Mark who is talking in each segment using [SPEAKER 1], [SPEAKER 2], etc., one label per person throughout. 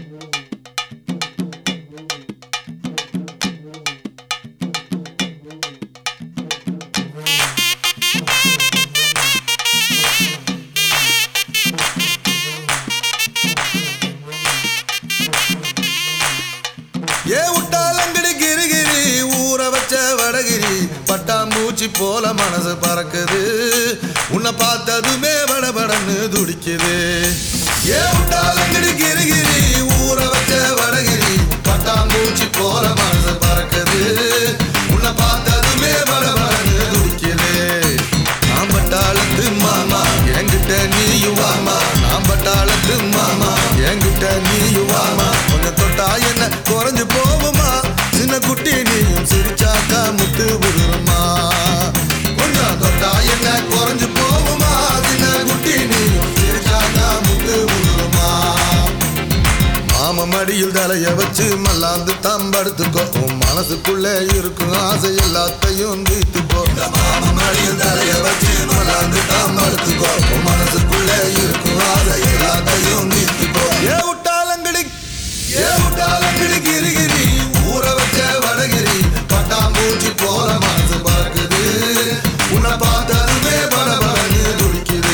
[SPEAKER 1] ஏ விட்டாலங்கடி Gregory ஊற வச்ச வடகிரி பட்டாம்பூச்சி போல மனசு பறக்குது உன்னை பார்த்ததுமே படபடன்னு துடிக்குது ஏ விட்டாலங்கடி கிரிகிரி ஊற வச்ச வடகிரி பட்டாம்பூச்சி போல மனசு பறக்குது உன்னை பார்த்ததுமே படபடன்னு துடிக்குது நான் பட்டாளத்து மாமா என்கிட்ட நீயும் வாமா நான் பட்டாளத்து மாமா என்கிட்ட நீயும் வாமா கொஞ்சம் தொட்டா என்ன குறைஞ்சு போகுமா சின்ன குட்டி நீயும் சிரிச்சாக்கா முட்டு விடுறமா கொஞ்சம் தொட்டா என்ன குறைஞ்சு போகுமா சின்ன குட்டி நீயும் சிரிச்சாக்கா முட்டு விடுறமா மாம மடியில் தலைய வச்சு மல்லாந்து தம்படுத்துக்கோ உன் மனசுக்குள்ளே இருக்கும் ஆசை எல்லாத்தையும் தீர்த்துக்கோ இந்த மாம மடியில் தலைய வச்சு மல்லாந்து தம்படுத்துக்கோ உன் மனசுக்குள்ளே இருக்கும் ஆசை எல்லாத்தையும் தீர்த்துக்கோ ஏ விட்டாலங்கடி ஏ விட்டாலங்கடி கிரிகிரி ஊற வச்ச வடகிரி பட்டாம்பூச்சி போல மனசு பறக்குது உன்னை பார்த்ததுமே படபடன்னு துடிக்குது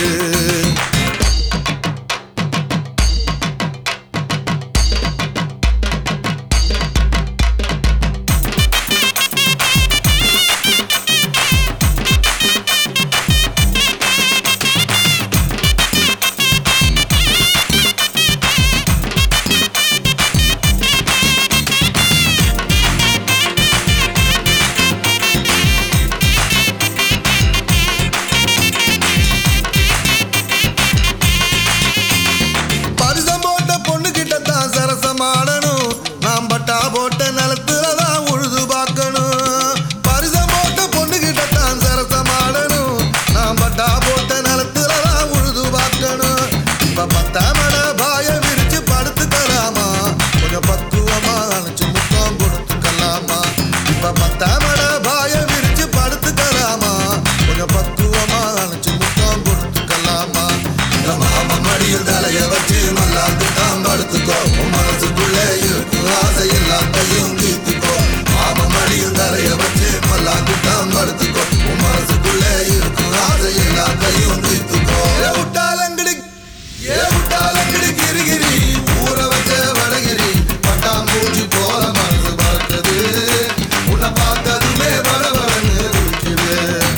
[SPEAKER 1] பரிசம் போட்ட பொண்ணு கிட்ட தான் சரசமாடணும் நாம் பட்டா போட்ட நிலத்துல தான் உழுது பார்க்கணும் பரிசம் போட்ட பொண்ணு கிட்ட தான் சரசமாடணும் நாம் பட்டா போட்ட நிலத்துல தான் உழுது பார்க்கணும் இப்ப பத்தாமட பாய விரிச்சு படுத்துக்கலாமா கொஞ்சம் பக்குவமா அணைச்சு முத்தம் கொடுத்துக்கலாமா இப்ப பத்தாமட பாய விரிச்சு படுத்துக்கலாமா கொஞ்சம் பக்குவமா அணைச்சு முத்தம் கொடுத்துக்கலாமா இந்த மாமா மடியில் தலைய வச்சு மல்லாந்து தான் படுத்துக்கோ உன் மனசுக்குள்ளே இருக்கும் ஆசை எல்லாத்தையும் தீர்த்துக்கோ மாமா மடியில் தலைய வச்சு மல்லாந்து தான் படுத்துக்கோ உன் மனசுக்குள்ளே இருக்கும் ஆசை எல்லாத்தையும் தீர்த்துக்கோ ஏ விட்டாலங்கடி ஏ விட்டாலங்கடி கிரிகிரி ஊற வச்ச வடகிரி பட்டாம்பூச்சி போல மனசு பறக்குது உன்னை பார்த்ததுமே படபடன்னு துடிக்குது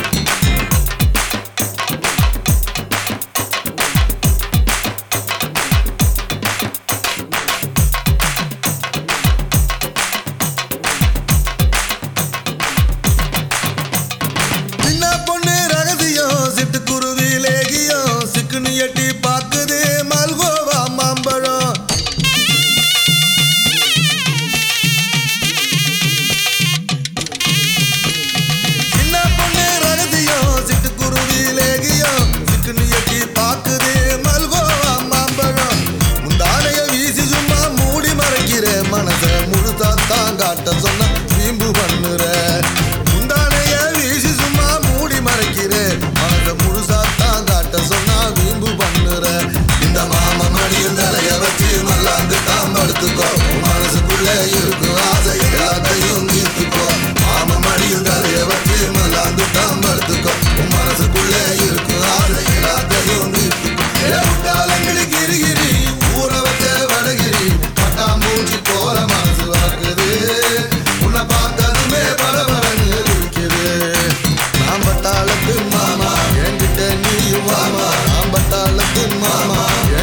[SPEAKER 1] சின்ன பொண்ணு ரகசியம் சிட்டுக்குருவி லேகியம் சிக்குனு எட்டி பாக்குது மல்கோவா மாம்பழம் சின்ன பொண்ணு ரகசியம் சிட்டுக்குருவி லேகியம் சிக்குனு எட்டி பாக்குது மல்கோவா மாம்பழம் முந்தானைய வீசி சும்மா மூடி மறைக்கிற மனச முழுசா தான் காட்ட சொன்ன வீம்பு பண்ணுற முந்தானைய வீசி சும்மா மூடி மறைக்கிற மனச முழுசா தான் காட்ட சொன்னா வீம்பு பண்ணுற இந்த மாம மடியில் தலைய வச்சு மல்லாந்து தான் படுத்துக்கோ உன் மனசுக்குள்ள இருக்கும் ஆசை எல்லாத்தையும் தீர்த்துக்கோ மாம மடியில் தலைய வச்சு மல்லாந்து தான் படுத்துக்கோ உன் மனசுக்குள்ள இருக்கும் ஆசை எல்லாத்தையும் தீர்த்துக்கோ ஏ விட்டாலங்கடி கிரிகிரி ஊற வச்ச வடகிரி பட்டாம்பூச்சி போல மனசு வளர்க்குது உன்னை பார்த்ததுமே படபடன்னு துடிக்குது நாம் பட்டாளத்து மாமா என்கிட்ட நீயும் வாமா நாம் பட்டாளத்து மாமா